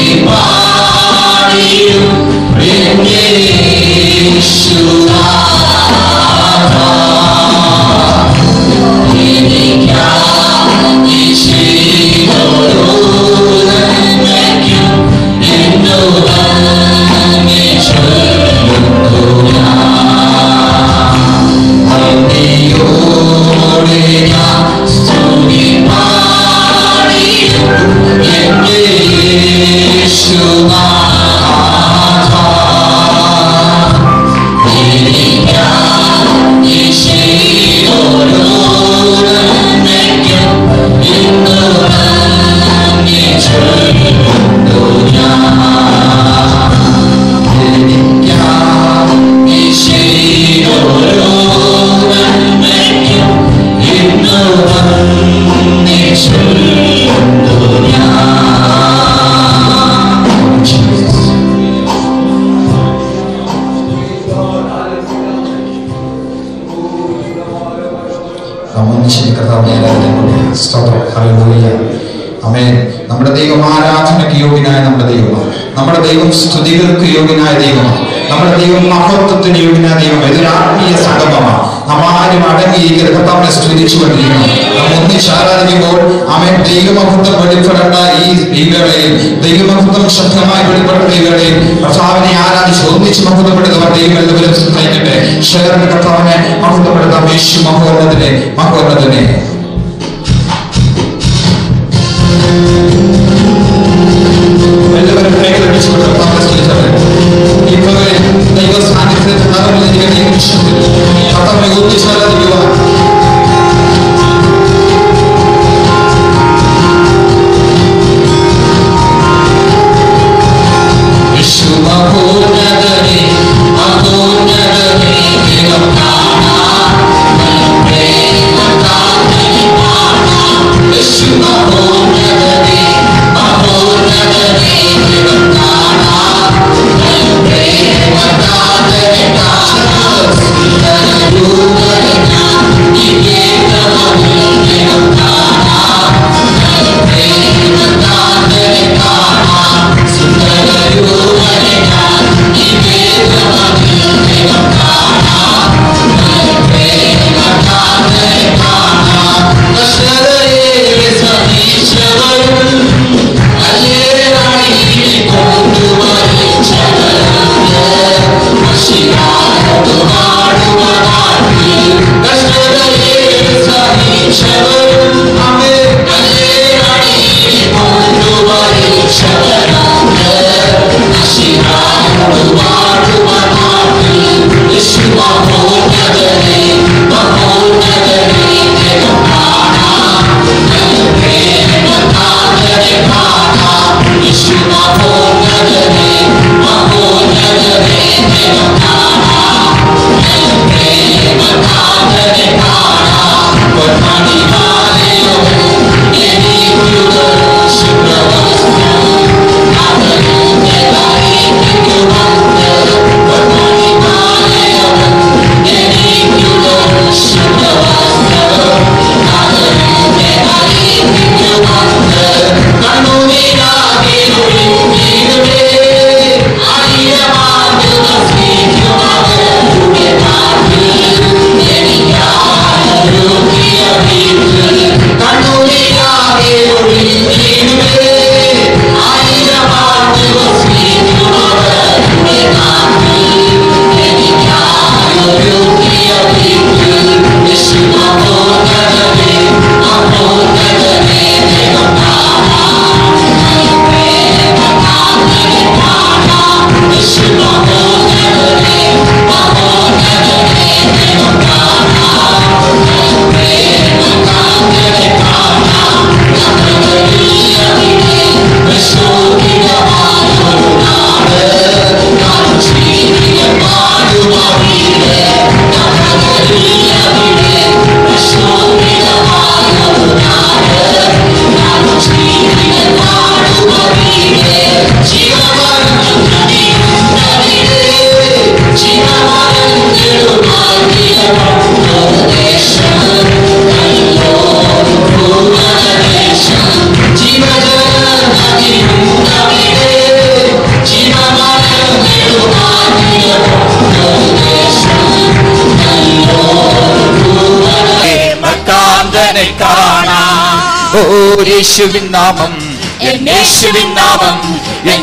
മനുഷ്യൻ കർത്താവ് സ്തോത്രം ഹല്ലേലൂയ അമേൻ നമ്മുടെ ദൈവം ആരാധനയ്ക്ക് യോഗ്യനായ നമ്മുടെ ദൈവമാണ് നമ്മുടെ ദൈവം സ്തുതികൾക്ക് യോഗ്യനായ ദൈവമാണ് നമ്മുടെ ദൈവം മഹത്വത്തിന് യോഗ്യനായ ദൈവം ഇതൊരു ആത്മീയ സംഗമമാണ് നാം ആരും അടങ്ങിയിരിക്കരുത് കർത്താവിനെ സ്തുതിച്ചു കൊണ്ടിരിക്കണം നാം ഒന്നിച്ച് ആരാധിക്കുമ്പോൾ അവൻ ദൈവമഹത്വം വെളിപ്പെടേണ്ട ഈ ഈ വേളയിൽ ദൈവമഹത്വം ശക്തമായി വെളിപ്പെടേണ്ട ഈ വേളയിൽ കർത്താവിനെ ആരാധിച്ച് ഒന്നിച്ച് മഹത്വപ്പെടുന്നവർ ദൈവം എല്ലാവരും സഹായിക്കട്ടെ ഷെയറിന്റെ കർത്താവിനെ മഹത്വപ്പെടുത്താം യേശു മഹോന്നതിനെ മഹോന്നതിനെ എല്ലാവരും കൈകൾ അടിച്ചുകൊണ്ട് കർത്താവിനെ സ്തുതിച്ചവരെ ഇപ്പോഴേ ദൈവ സാന്നിധ്യത്തിൽ നിറഞ്ഞിരിക്കുന്ന ഈ നിമിഷത്തിൽ കർത്താവിനെ ഒന്നിച്ച് ആരാധിക്കുവാൻ വിശുമഹോന്നതനെ മഹോന്നതനെ ദൈവം കാണാം പ്രേമകാന്തനെ കാണാം വിശുമഹോന്നതനെ മഹോന്നതനെ ദൈവം കാണാം പ്രേമകാന്തനെ കാണാം സുന്ദരരൂപനെ ഞാൻ നികേതമതിൽ ദൈവം കാണാം പ്രേമകാന്തനെ കാണാം സുന്ദരരൂപനെ ഞാൻ നികേതമതിൽ ദൈവം കാണാം പ്രേമകാന്തനെ കാണാം കഷ്ടതയെ സതീശവരും അല്ലേറായി കൊണ്ടുവരിച്ചവരുണ്ട് അശിരാനതു നാടുവനാട്ടിൽ കഷ്ടതയെ സതീശവരും അമേ അല്ലേറായി കൊണ്ടുവരിച്ചവരുണ്ട് അശിരാനതു നാടുവനാട്ടിൽ യേശുമഹോന്നതനെ മഹോന്നതനെ ദൈവം കാണാം പ്രേമകാന്തനെ കാണാം യേശുമഹോന്നതനെ മഹോന്നതനെ ദൈവം കാണാം പ്രേമകാന്തനെ കാണാം പൊന്മണിമാലയോ എനിക്കുള്ള ശുഭവസ്തു അവരുടെ ധരിക്കുമെന്ന് പൊന്മണിമാലയോ എനിക്കുള്ള ശുഭവസ്തു അവരുടെ ധരിക്കുമെന്ന് കണ്ണുനീരാകെ ഒഴുകിയിടുമേ ആയിരമാണ്ടുക സ്നേഹിക്കുമെന്ന് ഓ യേശുവിൻ നാമം എൻ യേശുവിൻ നാമം എൻ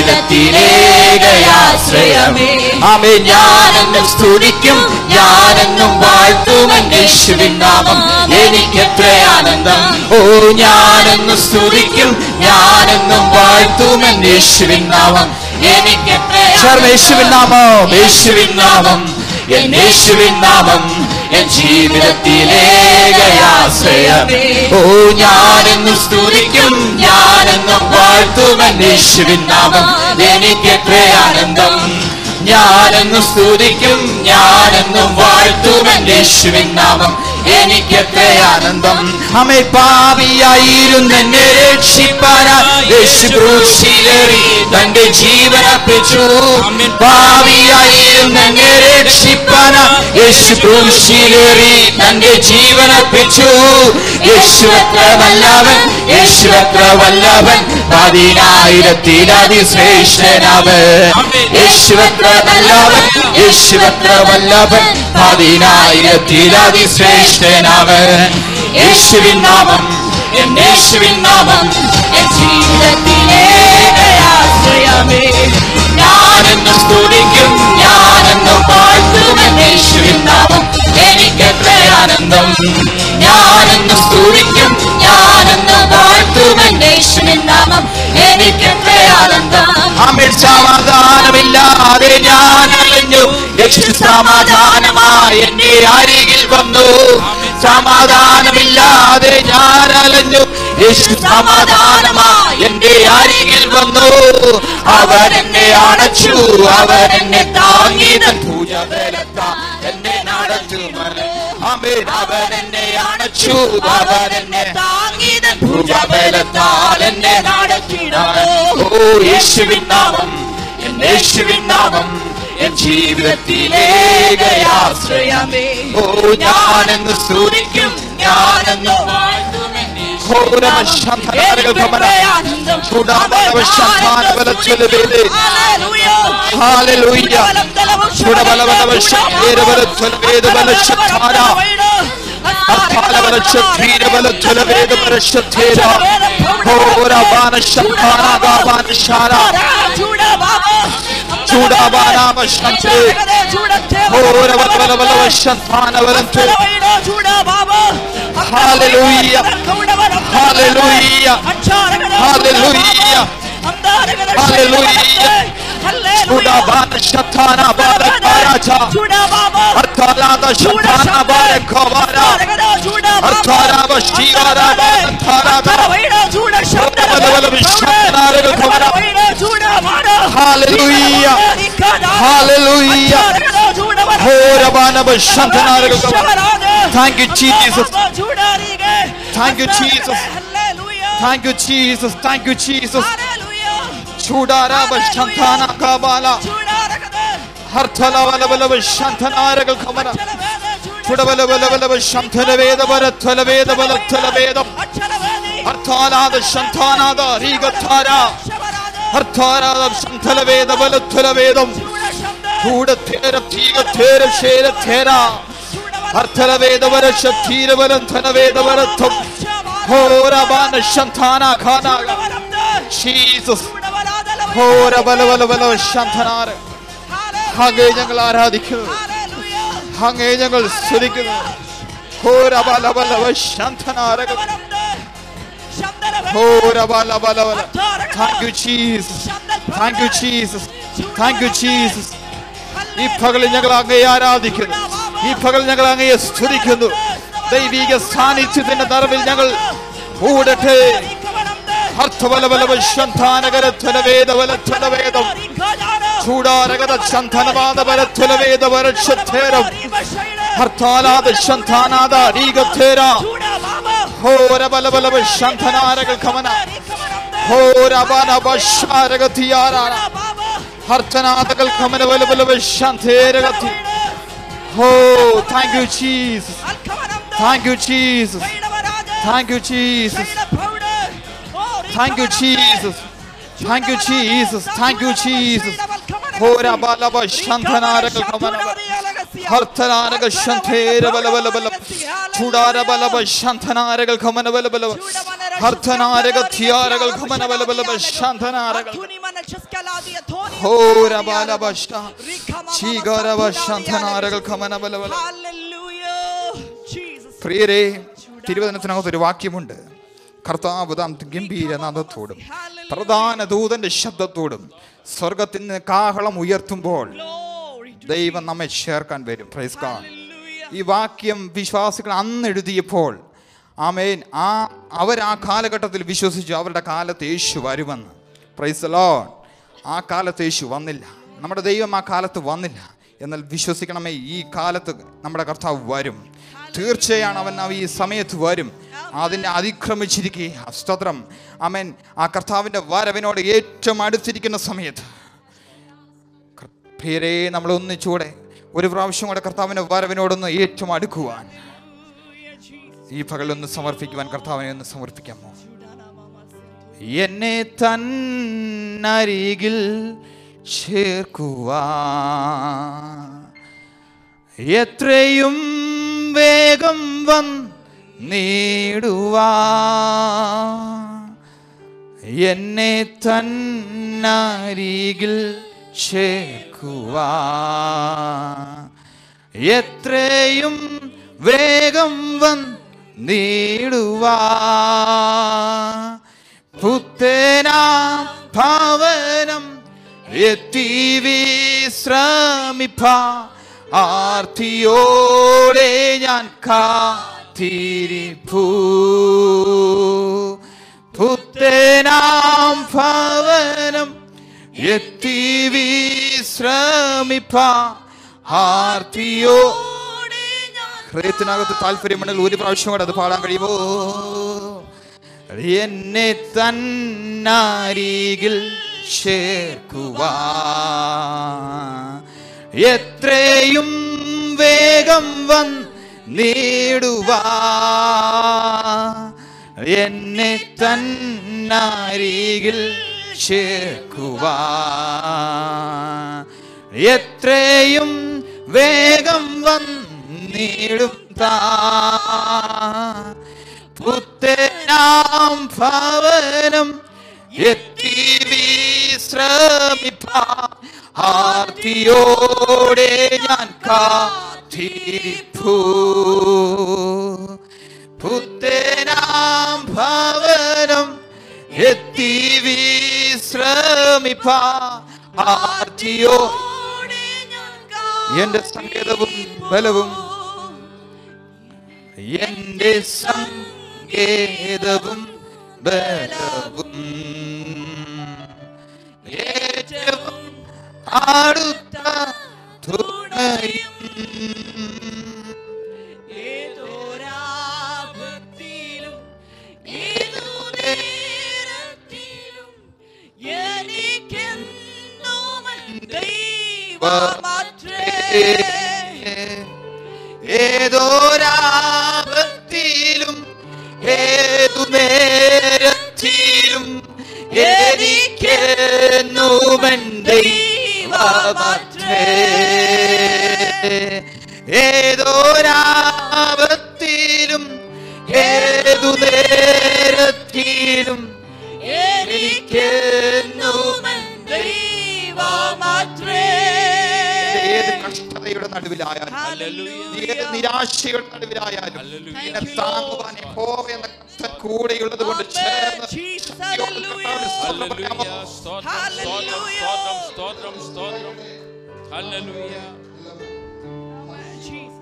ജീവിതത്തിലേകയാശ്രയമേ ആമേ ഞാനെന്നും സ്തുതിക്കും ഞാനെന്നും വാഴ്ത്തും എൻ യേശുവിൻ നാമം എനിക്ക് എത്ര ആനന്ദം ഓ ഞാനെന്നും സ്തുതിക്കും ഞാനെന്നും വാഴ്ത്തും എൻ യേശുവിൻ നാമം എനിക്ക് എത്ര ചേർന്ന് യേശുവിൻ നാമം യേശുവിൻ നാമം എൻ യേശുവിൻ നാമം എൻ ജീവിതത്തിലേകയാശ്രയമേ ഓ ഞാനെന്നും സ്തുതിക്കും ഞാനെന്നും വാഴ്ത്തും എൻ യേശുവിൻ നാമം എനിക്ക് എത്ര ആനന്ദം ഞാനെന്നും സ്തുതിക്കും ഞാനെന്നും വാഴ്ത്തും എൻ യേശുവിൻ നാമം എനിക്ക് എത്ര ആനന്ദം അമേ പാപിയായിരുന്ന എന്നെ രക്ഷിപ്പാനായി യേശു ക്രൂശിലേറി തന്റെ ജീവനർപ്പിച്ചു പാപിയായിരുന്ന എന്നെ രക്ഷിപ്പാനായി യേശു ക്രൂശിലേറി തന്റെ ജീവനർപ്പിച്ചു യേശു എത്ര വല്ലവൻ യേശു എത്ര വല്ലവൻ പതിനായിരത്തിലതി ശ്രേഷ്ഠനാവൻ യേശു എത്ര വല്ലവൻ യേശു എത്ര വല്ലവൻ പതിനായിരത്തിലതി ശ്രേഷ്ഠനാവൻ യേശുവിൻ നാമം എൻ യേശുവിൻ നാമം എൻ ജീവിതത്തിലേകയാശ്രയമേ ഞാനെന്നും സ്തുതിക്കും ഞാനെന്നും പാഴ്ത്തും എൻ യേശുവിൻ നാമം എനിക്കെത്ര ആനന്ദം ഞാനെന്നും സ്തുതിക്കും ഞാനെന്നും വാഴ്ത്തും എൻ യേശുവിൻ നാമം എനിക്കെത്ര ആനന്ദം അമിൽ സമാധാനമില്ലാതെ ഞാൻ അലഞ്ഞു യേശു സമാധാനമായി എന്റെ അരികിൽ വന്നു സമാധാനമില്ലാതെ ഞാൻ അലഞ്ഞു യേശു സമാധാനമായി എന്റെ അരികിൽ വന്നു അവർ എന്നെ അണച്ചു അവർ എന്നെ താങ്ങി തൻ പൂജ ബലത്താ എന്നെ നടത്തുമൻ ആമേൻ അവർ എന്നെ അണച്ചു അവർ എന്നെ താങ്ങി തൻ പൂജ ബലത്താൽ എന്നെ നടത്തിയിടമോ ഓ യേശുവിൻ നാമം എൻ യേശുവിൻ നാമം എൻ ജീവിതത്തിലേകയാശ്രയമേ ഓ ഞാനെന്ന് സ്തുതിക്കും ഞാനെന്ന് വാഴ്ത്തും എൻ Hallelujah. Hallelujah. Hallelujah. Hallelujah. Chudabana Shatana Barakaraja. Artalada Shatana Barakavara. Artarava Shivara Baratarada. Hallelujah. Hallelujah. Horabana Bashantanara. Thank you, Jesus. Thank you, Jesus. Thank you, Jesus. Thank you, Jesus. Chudara Bashantana Kabala. Hartala Valavala Bashantanara Kamara. Chudabala Valavala Shantana Veda Baratala Veda Balatala Veda. Hartala the Shantana the Rigatara. Hartara the Shantala Veda Balatala Vedam. Huda Tera Tiga Tera Shera Tera. Hartala Veda Varasha Tira Valantana Veda Varatam. Horabana Shantana Kana. Jesus. Horabala Shantana. അങ്ങേ ഞങ്ങൾ ആരാധിക്കുന്നു അങ്ങേ ഞങ്ങൾ സ്തുതിക്കുന്നു ഹോരബലബലവ ശാന്തനാരക ഹോരബലബലബല thank you Jesus thank you Jesus thank you Jesus ഈ പകലിൽ ഞങ്ങൾ അങ്ങയെ ആരാധിക്കുന്നു ഈ പകൽ ഞങ്ങൾ അങ്ങയെ സ്തുതിക്കുന്നു ദൈവിക സാന്നിധ്യത്തിന്റെ നിറവിൽ ഞങ്ങൾ കൂടട്ടെ അർത്ഥബലബലവ ശാന്താനകരധ്വനവേദവലധ്വനവേദം ചൂടാരകത ശന്ധനവാദപരധ്വനവേദവരക്ഷേരം ഹർത്താലാദ ശന്ധാനാദ രീഗധേര ഹോരബലബലവ ശന്ധനാരക കമന ഹോരബനബശാരഗതിയാരാണ ഹർത്തനാദകൾ കമന ബലബലവ ശന്ധേരഗതി ഹോ thank you Jesus thank you Jesus thank you Jesus Thank you, Jesus. Thank you, Jesus. Thank you, Jesus. ഹോരബലബ ശന്ധനാരകൾ കമനബ ഹർത്തനാരക ശന്ധേര ബലബല ബല ചൂടാരബലബ ശന്ധനാരകൾ കമനബല ബല ഹർത്തനാരക ധിയാരകൾ കമനബല ബല ശന്ധനാരകൾ ഹോരബലബ ചീഗരബ ശന്ധനാരകൾ കമനബല ബല പ്രിയരെ തിരുവചനത്തിനകത്ത് ഒരു വാക്യമുണ്ട് കർത്താവ് താം ഗംഭീര നാദത്തോടും പ്രധാന ദൂതന്റെ ശബ്ദത്തോടും സ്വർഗത്തിൽ നിന്ന് കാഹളം ഉയർത്തുമ്പോൾ ദൈവം നമ്മെ ചേർക്കാൻ വരും പ്രൈസ് ഗോഡ് ഈ വാക്യം വിശ്വാസികൾ അന്ന് എഴുതിയപ്പോൾ ആമേൻ ആ അവർ ആ കാലഘട്ടത്തിൽ വിശ്വസിച്ചു അവരുടെ കാലത്ത് യേശു വരുമെന്ന് പ്രൈസ് ലോൺ ആ കാലത്ത് യേശു വന്നില്ല നമ്മുടെ ദൈവം ആ കാലത്ത് വന്നില്ല എന്നാൽ വിശ്വസിക്കണമേ ഈ കാലത്ത് നമ്മുടെ കർത്താവ് വരും തീർച്ചയാണ് അവൻ അവ ഈ സമയത്ത് വരും അതിനെ അതിക്രമിച്ചിരിക്കുക സ്തോത്രം അമേൻ ആ കർത്താവിൻ്റെ വരവിനോട് ഏറ്റവും അടുത്തിരിക്കുന്ന സമയത്ത് കർ- പ്രിയരെ നമ്മൾ ഒന്നിച്ചൂടെ ഒരു പ്രാവശ്യം കൂടെ കർത്താവിൻ്റെ വരവിനോടൊന്ന് ഏറ്റവും അടുക്കുവാൻ ഈ പകലൊന്ന് സമർപ്പിക്കുവാൻ കർത്താവിനെ ഒന്ന് സമർപ്പിക്കാമോ എന്നെ തന്നരികിൽ ചേർക്കുവാ എത്രയും വേഗം വന്നിടുവാ എന്നെ തന്നരികിൽ ചേർക്കുവാ എത്രയും വേഗം വന്നിടുവാ പുത്തനാ ഭവനം എത്തി വിശ്രമിപ്പ ആർത്തിയോടെ ഞാൻ കാത്തിരിപ്പൂ പുത്തനാം ഭവനം എത്തി വിശ്രമിപ്പ ആർത്തിയോ ഹൃദയത്തിനകത്ത് താല്പര്യമുണ്ടെങ്കിൽ ഒരു പ്രാവശ്യം കൂടെ അത് പാടാൻ കഴിയുമോ എന്നെ തന്നരികിൽ ചേർക്കുവാ എത്രയും വേഗം വന്നിടുവാ എന്നെ തന്നരികിൽ ചേർക്കുവാ എത്രയും വേഗം വന്നിടും താ പുത്തനാം ഭവനം എത്തി വിശ്രമിപ്പ ആർത്തിയോടെ ഞാൻ കാത്തിരിപ്പൂ പുത്തനാം ഭവനം എത്തി വിശ്രമിപ്പ ആർത്തിയോ എന്റെ സങ്കേതവും ബലവും എന്റെ സങ്കേതവും ബലവും ഏറ്റവും അടുത്ത തുണയും ഏതോരാപത്തിലും ഏതു നേരത്തിലും എനിക്കെന്നും ദൈവമാത്രേ ഏതോരാപത്തിലും ഏതു നേരത്തിലും എനിക്കെന്നുമൻ ദൈവമാത്രേ ഏതോരാപത്തിലും ഏതു നേരത്തിലും എനിക്കെന്നും ദൈവമാത്രേ ഏത് കഷ്ടതയുടെ നടുവിലായാലും ഏത് നിരാശയുടെ നടുവിലായാലും നിന്നെ താങ്ങുവാൻ യഹോവ എന്ന കർത്തൻ കൂടെയുള്ളത് കൊണ്ട് ചേർന്ന് Jesus, ശക്തിയോടെ കർത്താവിന് സ്തോത്രം പറയാമോ? Hallelujah. Stotram, stotram, stotram, stotram. Hallelujah. Jesus.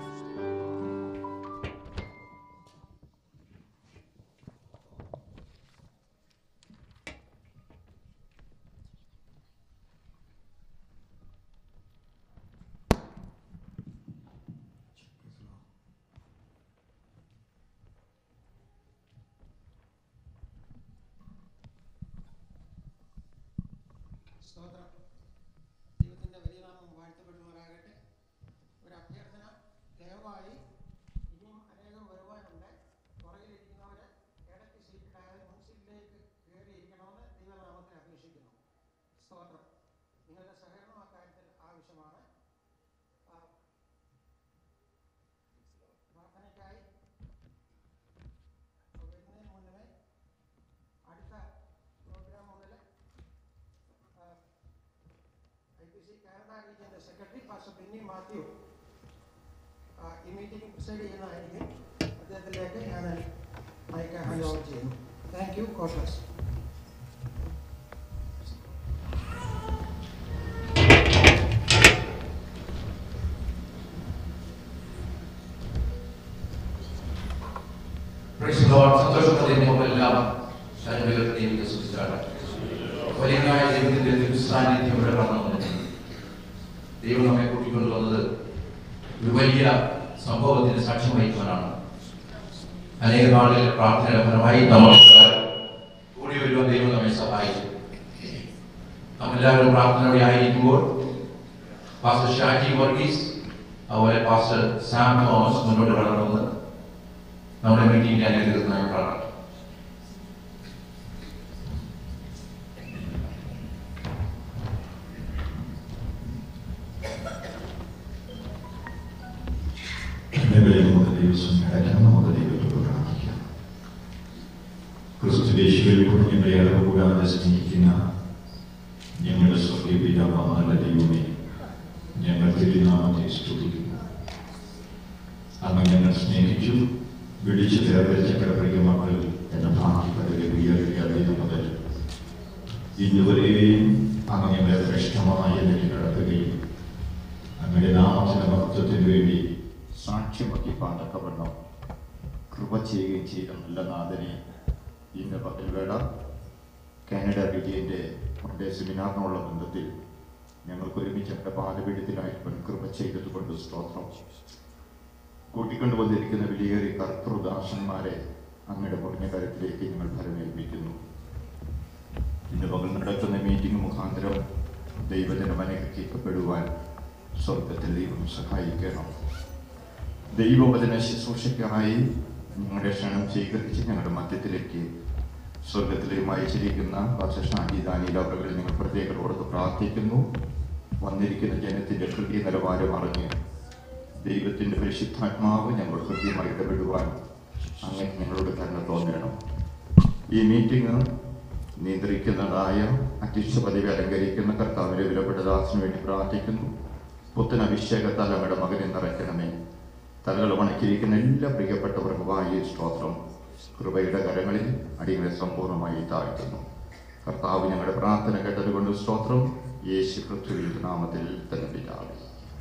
സ്തോത്രം ദൈവത്തിൻ്റെ വലിയ നാമം വാഴ്ത്തപ്പെടുമാറാകട്ടെ ഒരു അഭ്യർത്ഥന ദയവായി ഇനിയും അനേകം വരുവാനുണ്ട് പുറകിലിരിക്കുന്നവർ ഇടയ്ക്ക് സീറ്റിലായാലും മുൻ സീറ്റിലേക്ക് കയറിയിരിക്കണമെന്ന് ദൈവനാമത്തിൽ അപേക്ഷിക്കുന്നു സ്തോത്രം നിങ്ങളുടെ സഹകരണം ആ കാര്യത്തിൽ ആവശ്യമാണ് ആ, പ്രാർത്ഥനയ്ക്കായി വരുന്നതിന് മുന്നമേ അടുത്ത പ്രോഗ്രാം മുതൽ ഐ പി സി കാനഡ റീജിയൻ്റെ സെക്രട്ടറി പാസ്റ്റർ ബെന്നി മാത്യു ആ, ഈ മീറ്റിംഗ് പ്രിസൈഡ് ചെയ്യുന്നതായിരിക്കും അദ്ദേഹത്തിലേക്ക് ഞാൻ മൈക്ക് ഹാൻഡ് ഓവർ ചെയ്യുന്നു thank you congress Praise the Lord. സന്തോഷത്തോടെ നമ്മളെല്ലാം ശരണുയർത്തിയും വിശ്വസിച്ചാണ് വലിയനായ ദൈവത്തിന്റെ തിരുസാന്നിധ്യം ഇവിടെ കടന്നു ദൈവം നമ്മെ കൂട്ടിക്കൊണ്ടുവന്നത് ഒരു വലിയ സംഭവത്തിന് സാക്ഷ്യം വഹിക്കുവാനാണ് അനേക നാളുകളിൽ പ്രാർത്ഥനയുടെ ഫലമായി നമ്മൾ കൂടി വരുവാൻ ദൈവം നമ്മെ സഹായിച്ചു നമ്മളെല്ലാവരും പ്രാർത്ഥനയോടെ ആയിരിക്കുമ്പോൾ പാസ്റ്റർ ഷാജി വർഗീസ് അതുപോലെ പാസ്റ്റർ സാം തോമസ് മുന്നോട്ട് കടന്നു നമ്മുടെ മീറ്റിംഗിൽ അനുഗ്രഹിക്കുന്നതായി പ്രാർത്ഥന കണ്ണുകളിൽ നമുക്ക് ദൈവസ്വം നമുക്ക് ദൈവത്തോട് പ്രാർത്ഥിക്കാം ക്രിസ്തു ദേശികളിൽ കൂടി ഞങ്ങളെ അളവ് കൂടാതെ സ്നേഹിക്കുന്ന ഞങ്ങളുടെ സ്വർഗീയ പിതാവാം നല്ല ദൈവമേ ഞങ്ങൾ തിരുനാമത്തെ സ്തുതിക്കുന്നു അന്ന് ഞങ്ങൾ സ്നേഹിച്ചു വിളിച്ചു വേർതിരിച്ച കിടപ്പിടിക്കുന്ന മക്കൾ എന്ന ഭാഗ്യ പദവി ഉയർത്തിയത് മുതൽ ഇന്നുവരെയും അങ്ങ് ഞങ്ങളെ ശ്രേഷ്ഠമായ നിലയിൽ നടത്തുകയും അങ്ങയുടെ നാമത്തിന്റെ മഹത്വത്തിന് വേണ്ടി സാക്ഷ്യമാക്കി പാടക്കപ്പെടണം കൃപ ചെയ്യുകയും ചെയ്ത നല്ല നാഥനെ ഇന്ന് പകൽവേള കാനഡ റീജിയന്റെ നമ്മുടെ സെമിനാറിനുള്ള ബന്ധത്തിൽ ഞങ്ങൾക്ക് ഒരുമിച്ച് നമ്മുടെ പാതപീഠത്തിലായിരിക്കും കൃപ ചെയ്തതുകൊണ്ട് സ്തോത്രം കൂട്ടിക്കൊണ്ടുവന്നിരിക്കുന്ന വിലയേറിയ കർത്തൃദാസന്മാരെ അങ്ങയുടെ കുറഞ്ഞ കരത്തിലേക്ക് ഞങ്ങൾ ഫലമേൽപ്പിക്കുന്നു ഇന്ന് പകൽ നടക്കുന്ന മീറ്റിംഗ് മുഖാന്തരം ദൈവജനം അനുഗ്രഹിക്കപ്പെടുവാൻ സ്വർഗത്തിൽ ദൈവം സഹായിക്കണം ദൈവവചന ശുശ്രൂഷയ്ക്കായി ഞങ്ങളുടെ ക്ഷണം സ്വീകരിച്ച് ഞങ്ങളുടെ മധ്യത്തിലേക്ക് സ്വർഗത്തിലേക്ക് അയച്ചിരിക്കുന്ന വർഷാജി ദാനിലവകളിൽ ഞങ്ങൾ പ്രത്യേകം ഓർത്ത് പ്രാർത്ഥിക്കുന്നു വന്നിരിക്കുന്ന ജനത്തിന്റെ ഹൃദയ നിലവാരം അറിഞ്ഞ് ദൈവത്തിന്റെ പരിശുദ്ധാത്മാവ് ഞങ്ങൾ ഹൃദ്യമായി ഇടപെടുവാൻ അങ്ങനെ ഞങ്ങളോട് തന്നെ തോന്നണം ഈ മീറ്റിംഗ് നിയന്ത്രിക്കുന്നതായ അധ്യക്ഷ പദവി അലങ്കരിക്കുന്ന കർത്താവിന്റെ വിലപ്പെട്ട ദാസിന് വേണ്ടി പ്രാർത്ഥിക്കുന്നു പുത്തൻ അഭിഷേകത്താൽ അങ്ങയുടെ മകനെ നിറയ്ക്കണമേ തലകൾ വണക്കിയിരിക്കുന്ന എല്ലാ പ്രിയപ്പെട്ടവർക്കുമായി സ്തോത്രം കൃപയുടെ കരങ്ങളിൽ അടികളെ സമ്പൂർണ്ണമായി താഴ്ത്തുന്നു കർത്താവ് ഞങ്ങളുടെ പ്രാർത്ഥന കേട്ടതുകൊണ്ട് സ്തോത്രം യേശു ക്രിസ്തുവിന്റെ നാമത്തിൽ തന്നെ പിതാവേ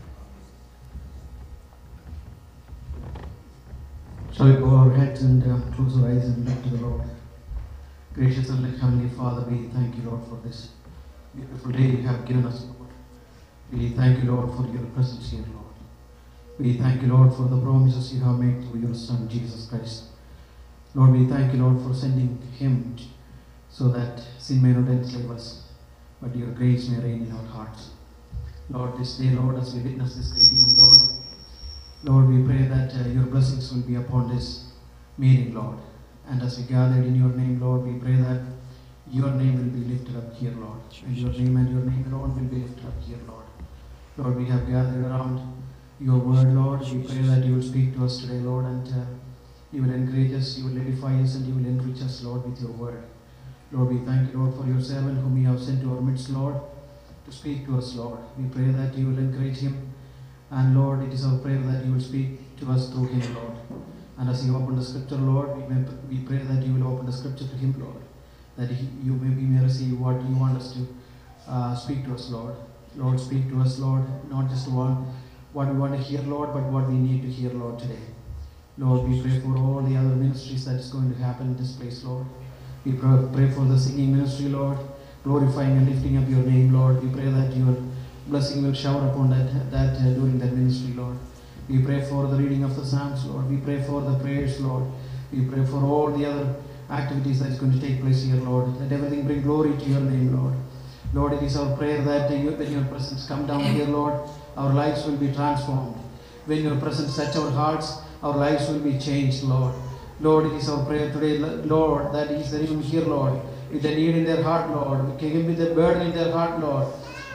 Shall we bow our heads and uh, close our eyes and look to the Lord? Gracious and Heavenly Father, we thank you, Lord, for this beautiful day you have given us, Lord. We thank you, Lord, for your presence here, Lord. We thank you, Lord, for the promises you have made through your Son, Jesus Christ. Lord, we thank you, Lord, for sending him t- so that sin may not enslave us, but your grace may reign in our hearts. Lord, this day, Lord, as we witness this great event, Lord, Lord, we pray that uh, your blessings will be upon this meeting, Lord. And as we gathered in your name, Lord, we pray that your name will be lifted up here, Lord. And your name and your name alone will be lifted up here, Lord. Lord, we have gathered around your word, Lord. We pray that you will speak to us today, Lord, and uh, you will encourage us, you will edify us, and you will enrich us, Lord, with your word. Lord, we thank you, Lord, for your servant whom you have sent to our midst, Lord, to speak to us, Lord. We pray that you will encourage him and Lord, it is our prayer that you will speak to us through him, Lord. And as you open the scripture, Lord, we, may, we pray that you will open the scripture to him, Lord. That he, you may be may receive what you want us to uh, speak to us, Lord. Lord, speak to us, Lord, not just one, what we want to hear, Lord, but what we need to hear, Lord, today. Lord, we pray for all the other ministries that is going to happen in this place, Lord. We pray, pray for the singing ministry, Lord, glorifying and lifting up your name, Lord. We pray that your blessing will shower upon that, that uh, during that ministry, Lord. We pray for the reading of the Psalms, Lord. We pray for the prayers, Lord. We pray for all the other activities that is going to take place here, Lord. Let everything bring glory to your name, Lord. Lord, it is our prayer that uh, you, when your presence come down here, Lord, our lives will be transformed. When your presence touch our hearts, our lives will be changed, Lord. Lord, it is our prayer today, Lord, that is there even here, Lord, with the need in their heart, Lord. We came with the burden in their heart, Lord.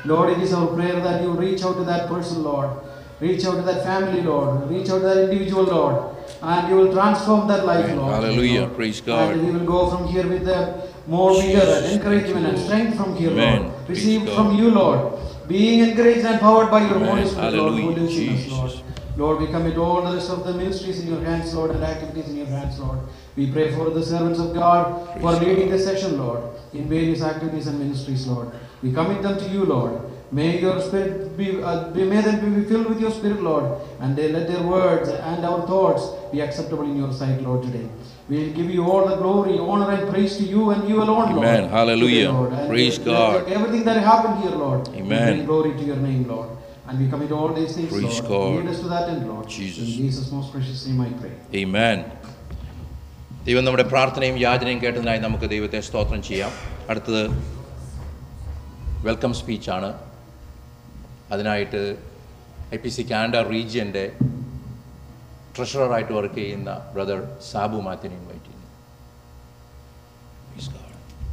Lord, it is our prayer that you reach out to that person, Lord. Reach out to that family, Lord. Reach out to that individual, Lord. And you will transform that life, Amen. Lord. Hallelujah. Lord. Praise God. And we will go from here with the more vigor and Jesus. encouragement and strength from here, Amen. Lord. Praise Receive God. from you, Lord. Being encouraged and powered by your Amen. Holy Spirit, Lord, Hallelujah. who lives in us, Jesus. Lord. Lord, we commit all the rest of the ministries in your hands, Lord, and activities in your hands, Lord. We pray for the servants of God for Praise leading this session, Lord, in various activities and ministries, Lord. We commit them to you, Lord. May your spirit be, uh, be may them be filled with your spirit, Lord, and they let their words and our thoughts be acceptable in your sight, Lord, today. We give you all the glory, honor, and praise to you and you alone, Lord. Amen. Hallelujah. today, Lord. And Praise let- God. let Everything that happened here, Lord, we Amen. bring glory to your name, Lord. And we commit all these things, Praise Lord. God. Lead us to that end, Lord. Jesus. In Jesus' most precious name I pray. Amen. ദൈവം നമ്മുടെ പ്രാർത്ഥനയും യാചനയും കേട്ടതിനായി നമുക്ക് ദൈവത്തെ സ്തോത്രം ചെയ്യാം അടുത്തത് welcome സ്പീച്ചാണ് അതിനായിട്ട് ഐ പി സി കാനഡ റീജിയൻ്റെ ട്രഷററായിട്ട് വർക്ക് ചെയ്യുന്ന ബ്രദർ സാബു മാത്യുനെ ഇൻവൈറ്റ് ചെയ്യുന്നു Praise God.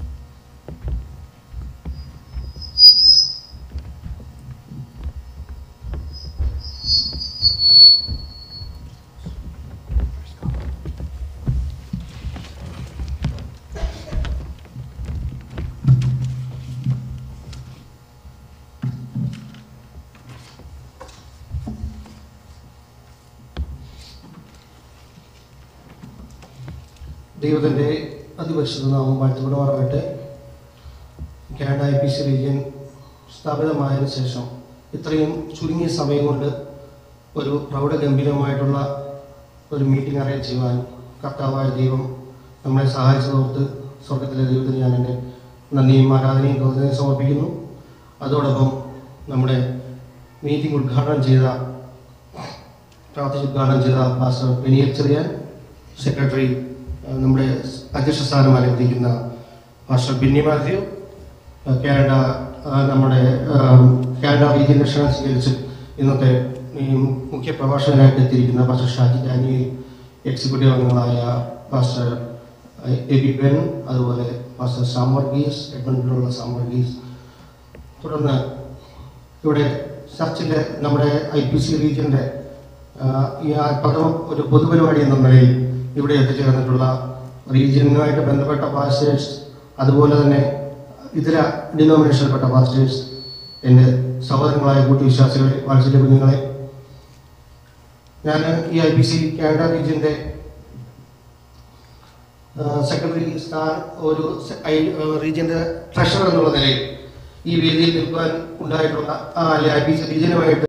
ദൈവത്തിൻ്റെ അതിപരിശുദ്ധ നാമം വാഴ്ത്തപ്പെടുമാറാകട്ടെ Canada I P C region സ്ഥാപിതമായതിനു ശേഷം ഇത്രയും ചുരുങ്ങിയ സമയം കൊണ്ട് ഒരു പ്രൗഢഗംഭീരമായിട്ടുള്ള ഒരു മീറ്റിംഗ് അറേഞ്ച് ചെയ്യുവാൻ കർത്താവായ ദൈവം നമ്മളെ സഹായിച്ചതോർത്ത് സ്വർഗത്തിലെ ദൈവത്തിന് ഞാൻ എൻ്റെ നന്ദിയും ആരാധനയും കൃതജ്ഞതയും സമർപ്പിക്കുന്നു അതോടൊപ്പം നമ്മുടെ മീറ്റിംഗ് ഉദ്ഘാടനം ചെയ്ത പ്രാർത്ഥിച്ച് ഉദ്ഘാടനം ചെയ്ത പാസ്റ്റർ ബെനിയൽ ചെറിയാൻ സെക്രട്ടറി ആ, നമ്മുടെ അധ്യക്ഷ സ്ഥാനം അലങ്കരിക്കുന്ന പാസ്റ്റർ ബിന്നി മാത്യു ആ, കാനഡ ആ, നമ്മുടെ ആ, കാനഡ റീജിയൻ ക്ഷണം സ്വീകരിച്ച് ഇന്നത്തെ ഈ മുഖ്യ പ്രഭാഷകനായിട്ട് എത്തിയിരിക്കുന്ന പാസ്റ്റർ ഷാജി ഡാനിയൽ എക്സിക്യൂട്ടീവ് അംഗങ്ങളായ പാസ്റ്റർ എബി ബെൻ അതുപോലെ പാസ്റ്റർ സാം വർഗീസ് എഡ്മണ്ടിലുള്ള സാം വർഗീസ് തുടർന്ന് ഇവിടെ ചർച്ചിലെ നമ്മുടെ ഐ പി സി റീജിയൻ്റെ ഈ ആ പ്രഥമ ഒരു പൊതുപരിപാടി എന്ന നിലയിൽ ഇവിടെ എത്തിച്ചേർന്നിട്ടുള്ള റീജിയനുമായിട്ട് ബന്ധപ്പെട്ട പാസ്റ്റേഴ്സ് അതുപോലെ തന്നെ ഇതര ഡിനോമിനേഷനിൽപ്പെട്ട പാസ്റ്റേഴ്സ് എൻ്റെ സഹോദരങ്ങളായ കൂട്ടുവിശ്വാസികളെ വാത്സല്യ കുഞ്ഞുങ്ങളെ ഞാൻ ഈ ഐ പി സി കാനഡ റീജിയൻ്റെ സെക്രട്ടറി സ്ഥാൻ ഒരു റീജിയൻ്റെ ട്രഷറർ എന്നുള്ള നിലയിൽ ഈ വേദിയിൽ നിൽക്കാൻ ഉണ്ടായിട്ടുള്ള ആ, അല്ലെ ഐ പി സി റീജിയനുമായിട്ട്